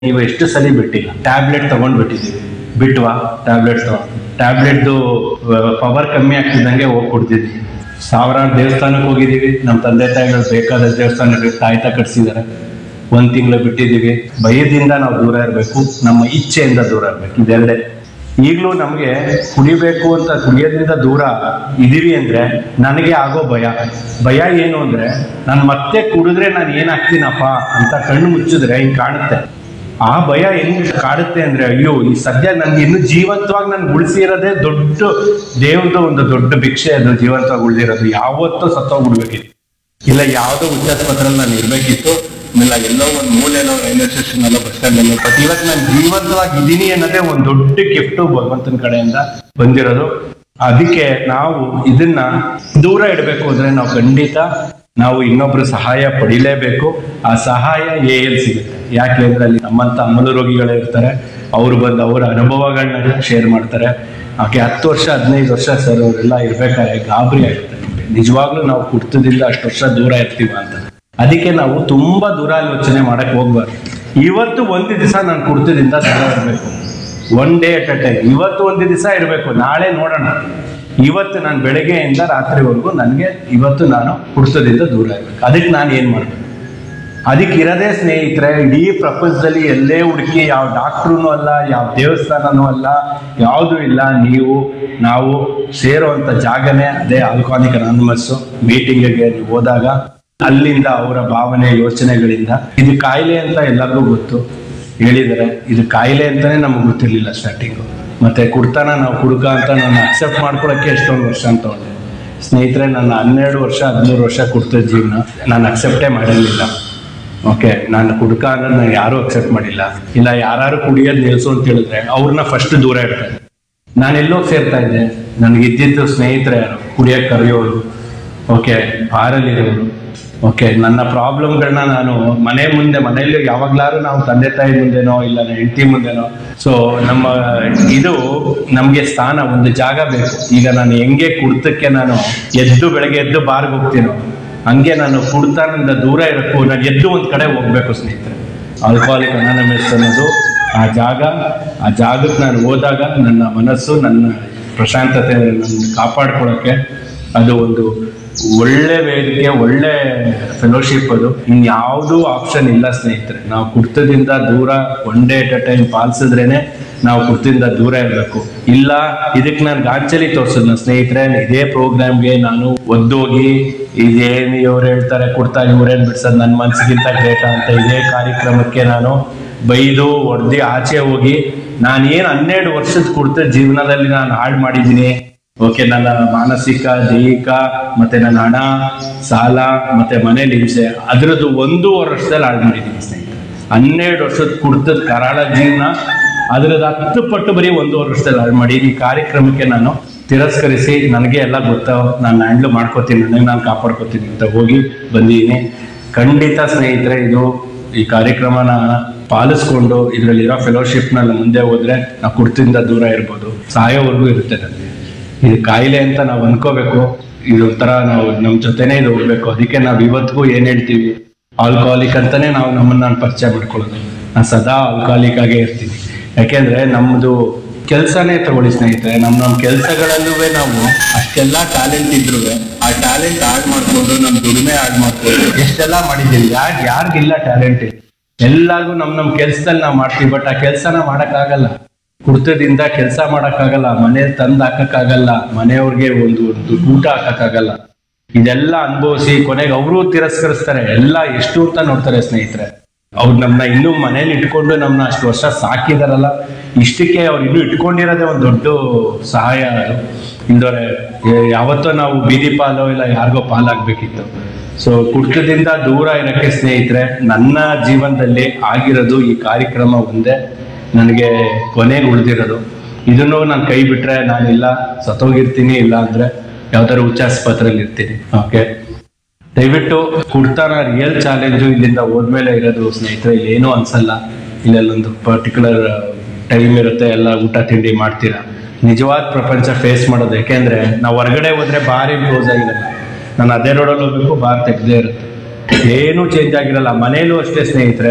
ನೀವು ಎಷ್ಟು ಸಲ ಬಿಟ್ಟಿಲ್ಲ ಟ್ಯಾಬ್ಲೆಟ್ ತಗೊಂಡ್ ಬಿಟ್ಟಿದ್ದೀವಿ ಬಿಟ್ವಾ ಟ್ಯಾಬ್ಲೆಟ್ ತಗೊಂಡು ಟ್ಯಾಬ್ಲೆಟ್ದು ಪವರ್ ಕಮ್ಮಿ ಆಗ್ತಿದ್ದಂಗೆ ಹೋಗಿ ಕೊಡ್ತಿದ್ವಿ ಸಾವಿರಾರು ದೇವಸ್ಥಾನಕ್ಕೆ ಹೋಗಿದ್ದೀವಿ ನಮ್ಮ ತಂದೆ ತಾಯಿಗಳು ಬೇಕಾದ ದೇವಸ್ಥಾನಕ್ಕೆ ತಾಯ್ತ ಕಟ್ಸಿದ್ದಾರೆ ಒಂದ್ ತಿಂಗಳು ಬಿಟ್ಟಿದ್ದೀವಿ ಭಯದಿಂದ ನಾವು ದೂರ ಇರಬೇಕು ನಮ್ಮ ಇಚ್ಛೆಯಿಂದ ದೂರ ಇರಬೇಕು ಇದೆರಡೇ ಈಗಲೂ ನಮಗೆ ಕುಡಿಬೇಕು ಅಂತ ಕುಡಿಯೋದ್ರಿಂದ ದೂರ ಇದೀವಿ ಅಂದ್ರೆ ನನಗೆ ಆಗೋ ಭಯ ಭಯ ಏನು ಅಂದ್ರೆ ನಾನು ಮತ್ತೆ ಕುಡಿದ್ರೆ ನಾನು ಏನಾಗ್ತೀನಪ್ಪ ಅಂತ ಕಣ್ಣು ಮುಚ್ಚಿದ್ರೆ ಹಿಂಗ್ ಕಾಣುತ್ತೆ ಆ ಭಯ ಹೆಂಗ್ ಕಾಡುತ್ತೆ ಅಂದ್ರೆ ಅಯ್ಯೋ ಈ ಸದ್ಯ ನನ್ಗೆ ಇನ್ನು ಜೀವಂತವಾಗಿ ನಾನು ಉಳಿಸಿರೋದೇ ದೊಡ್ಡ ದೇವ್ರದ್ದು ಒಂದು ದೊಡ್ಡ ಭಿಕ್ಷೆ ಅದು ಜೀವಂತವಾಗಿ ಉಳಿದಿರೋದು ಯಾವತ್ತೂ ಸತ್ತೋಗ್ಬಿಡ್ಬೇಕಿತ್ತು ಇಲ್ಲ ಯಾವುದೋ ಉಚ್ಚಾಸ್ಪತ್ರೆಯಲ್ಲಿ ನಾನು ಇರ್ಬೇಕಿತ್ತು ಇಲ್ಲ ಎಲ್ಲೋ ಒಂದು ಮೂಲೆನೋ ರೈಲ್ವೆ ಸ್ಟೇಷನ್ ಅಲ್ಲೋ ಬಸ್ ಸ್ಟ್ಯಾಂಡ್ ಅಲ್ಲೋ ಬಟ್ ಇವತ್ತು ನಾನು ಜೀವಂತವಾಗಿ ಇದೀನಿ ಅನ್ನೋದೇ ಒಂದು ದೊಡ್ಡ ಗಿಫ್ಟ್ ಭಗವಂತನ ಕಡೆಯಿಂದ ಬಂದಿರೋದು ಅದಕ್ಕೆ ನಾವು ಇದನ್ನ ದೂರ ಇಡಬೇಕು ಅಂದ್ರೆ ನಾವು ಖಂಡಿತ ನಾವು ಇನ್ನೊಬ್ರು ಸಹಾಯ ಪಡಿಲೇಬೇಕು ಆ ಸಹಾಯ ಎ ಎಲ್ ಸಿಗುತ್ತೆ ಯಾಕೆ ಅಂದ್ರೆ ಅಲ್ಲಿ ನಮ್ಮಂತ ಅಮಲು ರೋಗಿಗಳೇ ಇರ್ತಾರೆ ಅವ್ರು ಬಂದು ಅವರ ಅನುಭವಗಳನ್ನ ಶೇರ್ ಮಾಡ್ತಾರೆ ಆಕೆ ಹತ್ತು ವರ್ಷ ಹದಿನೈದು ವರ್ಷ ಸರ್ ಅವರೆಲ್ಲ ಇರ್ಬೇಕಾದ್ರೆ ಗಾಬರಿ ಆಗುತ್ತೆ ನಿಜವಾಗ್ಲೂ ನಾವು ಕುರ್ತದಿಂದ ಅಷ್ಟು ವರ್ಷ ದೂರ ಇರ್ತೀವ ಅಂತ ಅದಕ್ಕೆ ನಾವು ತುಂಬಾ ದೂರಾಲೋಚನೆ ಮಾಡಕ್ ಹೋಗ್ಬಾರ್ದು ಇವತ್ತು ಒಂದು ದಿವಸ ನಾನು ಕುರ್ತದಿಂದ ದೂರ ಇರಬೇಕು one day at a time ಇವತ್ತು ಒಂದು ದಿವಸ ಇರಬೇಕು ನಾಳೆ ನೋಡೋಣ ಇವತ್ತು ನಾನು ಬೆಳಗ್ಗೆಯಿಂದ ರಾತ್ರಿವರೆಗೂ ನನಗೆ ಇವತ್ತು ನಾನು ಕುರ್ತದಿಂದ ದೂರ ಇರಬೇಕು ಅದಕ್ಕೆ ನಾನು ಏನ್ ಮಾಡ್ಬೇಕು ಅದಕ್ಕೆ ಇರೋದೇ ಸ್ನೇಹಿತರೆ ಇಡೀ ಪ್ರಪಂಚದಲ್ಲಿ ಎಲ್ಲೇ ಹುಡುಕಿ ಯಾವ ಡಾಕ್ಟ್ರೂ ಅಲ್ಲ ಯಾವ ದೇವಸ್ಥಾನನೂ ಅಲ್ಲ ಯಾವುದೂ ಇಲ್ಲ ನೀವು ನಾವು ಸೇರುವಂತ ಜಾಗನೇ ಅದೇ ಆಲ್ಕಾನಿಕ್ ಅನಾನಮಸ್ ಮೀಟಿಂಗ್ಗೆ ನೀವು ಹೋದಾಗ ಅಲ್ಲಿಂದ ಅವರ ಭಾವನೆ ಯೋಚನೆಗಳಿಂದ ಇದು ಕಾಯಿಲೆ ಅಂತ ಎಲ್ಲರಿಗೂ ಗೊತ್ತು ಹೇಳಿದ್ದಾರೆ ಇದು ಕಾಯಿಲೆ ಅಂತಾನೆ ನಮ್ಗೆ ಗೊತ್ತಿರ್ಲಿಲ್ಲ ಸ್ಟಾರ್ಟಿಂಗು ಮತ್ತೆ ಕುಡ್ತಾನ ನಾವು ಕುಡುಕ ಅಂತ ನಾನು ಅಕ್ಸೆಪ್ಟ್ ಮಾಡ್ಕೊಳಕ್ಕೆ ಎಷ್ಟೊಂದು ವರ್ಷ ಅಂತ ತಗೊಂಡೆ ಸ್ನೇಹಿತರೆ ನನ್ನ ಹನ್ನೆರಡು ವರ್ಷ ಹದಿಮೂರು ವರ್ಷ ಕುಡ್ತ ಜೀವನ ನಾನು ಅಕ್ಸೆಪ್ಟೇ ಮಾಡಿರಲಿಲ್ಲ ಓಕೆ ನಾನು ಕುಡ್ಕ ಅನ್ನೋದು ನಾನು ಯಾರೂ ಅಕ್ಸೆಪ್ಟ್ ಮಾಡಿಲ್ಲ ಇಲ್ಲ ಯಾರು ಕುಡಿಯೋದು ನಿಲ್ಸು ಅಂತ ಹೇಳಿದ್ರೆ ಅವ್ರನ್ನ ಫಸ್ಟ್ ದೂರ ಇಡ್ತಾರೆ ನಾನು ಎಲ್ಲೋ ಸೇರ್ತಾ ಇದ್ದೆ ನನಗೆ ಇದ್ದಿದ್ದು ಸ್ನೇಹಿತರೆ ಯಾರು ಕುಡಿಯಕ್ಕೆ ಕರೆಯೋರು ಓಕೆ ಬಾರಲ್ಲಿರೋರು ಓಕೆ ನನ್ನ ಪ್ರಾಬ್ಲಮ್ಗಳನ್ನ ನಾನು ಮನೆ ಮುಂದೆ ಮನೆಯಲ್ಲಿ ಯಾವಾಗ್ಲಾರು ನಾವು ತಂದೆ ತಾಯಿ ಮುಂದೆನೋ ಇಲ್ಲ ನನ್ನ ಹೆಂಡತಿ ಮುಂದೆನೋ ಸೊ ನಮ್ಮ ಇದು ನಮಗೆ ಸ್ಥಾನ ಒಂದು ಜಾಗ ಬೇಕು ಈಗ ನಾನು ಹೆಂಗೆ ಕುಡ್ತಕ್ಕೆ ನಾನು ಎದ್ದು ಬೆಳಗ್ಗೆ ಎದ್ದು ಬಾರ್ಗೆ ಹೋಗ್ತೀನೋ ಹಂಗೆ ನಾನು ಕುಡ್ತಾನಿಂದ ದೂರ ಇರಕ್ಕೂ ನಾನು ಎದ್ದು ಒಂದ್ ಕಡೆ ಹೋಗ್ಬೇಕು ಸ್ನೇಹಿತರೆ ಆಲ್ಕೋಹಾಲಿಕ್ ಅನಾನಮಸ್ ಅನ್ನೋದು ಆ ಜಾಗ ಆ ಜಾಗಕ್ಕೆ ನಾನು ಹೋದಾಗ ನನ್ನ ಮನಸ್ಸು ನನ್ನ ಪ್ರಶಾಂತತೆ ನನ್ನ ಕಾಪಾಡ್ಕೊಳ್ಳೋಕ್ಕೆ ಅದು ಒಂದು ಒಳ್ಳೆ ವೇದಿಕೆ ಒಳ್ಳೆ ಫೆಲೋಶಿಪ್ ಅದು ಇನ್ಯಾವುದೂ ಆಪ್ಷನ್ ಇಲ್ಲ ಸ್ನೇಹಿತರೆ ನಾವು ಕುರ್ತದಿಂದ ದೂರ one day at a time ಪಾಲಿಸಿದ್ರೇನೆ ನಾವು ಕುರ್ತದಿಂದ ದೂರ ಇರಬೇಕು ಇಲ್ಲ ಇದಕ್ಕೆ ನಾನು ಗಾಂಚಲಿ ತೋರ್ಸಿದ್ನ ಸ್ನೇಹಿತರೆ ಇದೇ ಪ್ರೋಗ್ರಾಮ್ಗೆ ನಾನು ಒದ್ದೋಗಿ ಇದೇನು ಇವ್ರು ಹೇಳ್ತಾರೆ ಕುಡ್ತಾ ಇವ್ರೇನ್ ಬಿಡ್ಸೋದು ನನ್ನ ಮನ್ಸಿಗಿಂತ ಗ್ರೇಟ ಅಂತ ಇದೇ ಕಾರ್ಯಕ್ರಮಕ್ಕೆ ನಾನು ಬೈದು ಹೊಡೆದು ಆಚೆ ಹೋಗಿ ನಾನೇನು ಹನ್ನೆರಡು ವರ್ಷದ ಕುಡ್ತ ಜೀವನದಲ್ಲಿ ನಾನು ಹಾಳು ಮಾಡಿದ್ದೀನಿ ಓಕೆ ನನ್ನ ಮಾನಸಿಕ ದೈಹಿಕ ಮತ್ತೆ ನನ್ನ ಹಣ ಸಾಲ ಮತ್ತೆ ಮನೇಲಿ ಹಿಂಸೆ ಅದ್ರದ್ದು ಒಂದೂವರೆ ವರ್ಷದಲ್ಲಿ ಹಾಳು ಮಾಡಿದ್ದೀನಿ ಸ್ನೇಹಿತರೆ ಹನ್ನೆರಡು ವರ್ಷದ ಕುಡ್ತದ ಕರಾಳ ಜೀವನ ಅದ್ರದ್ದು ಹತ್ತು ಪಟ್ಟು ಬರೀ ಒಂದೂವರೆ ವರ್ಷದಲ್ಲಿ ಹಾಳು ಮಾಡಿ ಈ ಕಾರ್ಯಕ್ರಮಕ್ಕೆ ನಾನು ತಿರಸ್ಕರಿಸಿ ನನಗೆ ಎಲ್ಲ ಗೊತ್ತ ನಾನು ಹ್ಯಾಂಡ್ಲ್ ಮಾಡ್ಕೋತೀನಿ ನನಗೆ ನಾನು ಕಾಪಾಡ್ಕೋತೀನಿ ಅಂತ ಹೋಗಿ ಬಂದಿದ್ದೀನಿ ಖಂಡಿತ ಸ್ನೇಹಿತರೆ ಇದು ಈ ಕಾರ್ಯಕ್ರಮನ ಪಾಲಿಸ್ಕೊಂಡು ಇದರಲ್ಲಿರೋ ಫೆಲೋಶಿಪ್ನಲ್ಲಿ ಮುಂದೆ ಹೋದ್ರೆ ನಾವು ಕುಡ್ತಿಂದ ದೂರ ಇರ್ಬೋದು ಸಾಯೋವರೆಗೂ ಇರುತ್ತೆ ನನಗೆ ಇದು ಕಾಯಿಲೆ ಅಂತ ನಾವು ಅನ್ಕೋಬೇಕು ಇದು ಒಂಥರ ನಾವು ನಮ್ಮ ಜೊತೆನೇ ಇದು ಹೋಗ್ಬೇಕು ಅದಕ್ಕೆ ನಾವು ಇವತ್ತಿಗೂ ಏನ್ ಹೇಳ್ತೀವಿ ಆಲ್ಕೋಹಾಲಿಕ್ ಅಂತಾನೆ ನಾವು ನಮ್ಮನ್ನ ನಾನು ಪರಿಚಯ ಮಾಡ್ಕೊಳ್ಳೋದು ನಾನು ಸದಾ ಆಲ್ಕೋಹಾಲಿಕ್ ಆಗೇ ಇರ್ತೀನಿ ಯಾಕೆಂದ್ರೆ ನಮ್ದು ಕೆಲಸನೇ ತಗೊಳ್ಳಿ ಸ್ನೇಹಿತರೆ ನಮ್ಮ ನಮ್ಮ ಕೆಲಸಗಳಲ್ಲೂ ನಾವು ಅಷ್ಟೆಲ್ಲ ಟ್ಯಾಲೆಂಟ್ ಇದ್ರು ಆ ಟ್ಯಾಲೆಂಟ್ ಆಡ್ ಮಾಡ್ಕೊಂಡು ನಮ್ಮ ದುಡಿಮೆ ಆಡ್ ಮಾಡ್ಕೊಂಡು ಎಷ್ಟೆಲ್ಲ ಮಾಡಿದ್ದೀವಿ ಯಾರ್ ಯಾರಿಗಿಲ್ಲ ಟ್ಯಾಲೆಂಟ್ ಎಲ್ಲಾರ್ಗು ನಮ್ ನಮ್ ಕೆಲ್ಸದಲ್ಲಿ ನಾವು ಮಾಡ್ತೀವಿ ಬಟ್ ಆ ಕೆಲ್ಸನ ಮಾಡಕ್ಕಾಗಲ್ಲ ಕುಡ್ತದಿಂದ ಕೆಲಸ ಮಾಡಕ್ಕಾಗಲ್ಲ ಮನೆ ತಂದ್ ಹಾಕಕ್ಕಾಗಲ್ಲ ಮನೆಯವ್ರಿಗೆ ಒಂದು ಒಂದು ಊಟ ಹಾಕಕ್ಕಾಗಲ್ಲ ಇದೆಲ್ಲ ಅನುಭವಿಸಿ ಕೊನೆಗೆ ಅವರು ತಿರಸ್ಕರಿಸ್ತಾರೆ ಎಲ್ಲ ಎಷ್ಟು ಅಂತ ನೋಡ್ತಾರೆ ಸ್ನೇಹಿತರೆ ಅವ್ರು ನಮ್ನ ಇನ್ನೂ ಮನೇಲಿ ಇಟ್ಕೊಂಡು ನಮ್ನ ಅಷ್ಟು ವರ್ಷ ಸಾಕಿದಾರಲ್ಲ ಇಷ್ಟಕ್ಕೆ ಅವ್ರು ಇನ್ನೂ ಇಟ್ಕೊಂಡಿರೋದೇ ಒಂದು ದೊಡ್ಡ ಸಹಾಯ ಅದು ಇಲ್ದೋರೆ ಯಾವತ್ತೋ ನಾವು ಬೀದಿ ಪಾಲೋ ಇಲ್ಲ ಯಾರಿಗೋ ಪಾಲಾಗ್ಬೇಕಿತ್ತು ಸೊ ಕುಡ್ತದಿಂದ ದೂರ ಇರಕ್ಕೆ ಸ್ನೇಹಿತರೆ ನನ್ನ ಜೀವನದಲ್ಲಿ ಆಗಿರೋದು ಈ ಕಾರ್ಯಕ್ರಮ ಒಂದೇ ನನಗೆ ಕೊನೆಗೆ ಉಳಿದಿರೋದು ಇದನ್ನು ನಾನು ಕೈ ಬಿಟ್ರೆ ನಾನಿಲ್ಲ ಸತ್ತೋಗಿರ್ತೀನಿ ಇಲ್ಲ ಅಂದ್ರೆ ಯಾವ್ದಾದ್ರು ಉಚ್ಚಾಸ್ಪತ್ರೆಯಲ್ಲಿ ಇರ್ತೀನಿ ಓಕೆ ದಯವಿಟ್ಟು ಕುಡ್ತಾನ ರಿಯಲ್ ಚಾಲೆಂಜು ಇಲ್ಲಿಂದ ಹೋದ್ಮೇಲೆ ಇರೋದು ಸ್ನೇಹಿತರೆ ಇಲ್ಲಿ ಏನೂ ಅನ್ಸಲ್ಲ ಇಲ್ಲೊಂದು ಪರ್ಟಿಕ್ಯುಲರ್ ಟೈಮ್ ಇರುತ್ತೆ ಎಲ್ಲ ಊಟ ತಿಂಡಿ ಮಾಡ್ತೀರಾ ನಿಜವಾದ ಪ್ರಪಂಚ ಫೇಸ್ ಮಾಡೋದು ಯಾಕೆಂದ್ರೆ ನಾವು ಹೊರಗಡೆ ಹೋದ್ರೆ ಬಾರ್ ಏನು ಕ್ಲೋಸ್ ಆಗಿರಲ್ಲ ನಾನು ಅದೇ ರೋಡಲ್ಲಿ ಹೋಗ್ಬೇಕು ಬಾರ್ ತೆಗ್ದೇ ಇರುತ್ತೆ ಏನೂ ಚೇಂಜ್ ಆಗಿರಲ್ಲ ಮನೇಲೂ ಅಷ್ಟೇ ಸ್ನೇಹಿತರೆ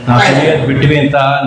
ನಾವು ಕುಡಿಯೋದು ಬಿಟ್ವಿ ಅಂತ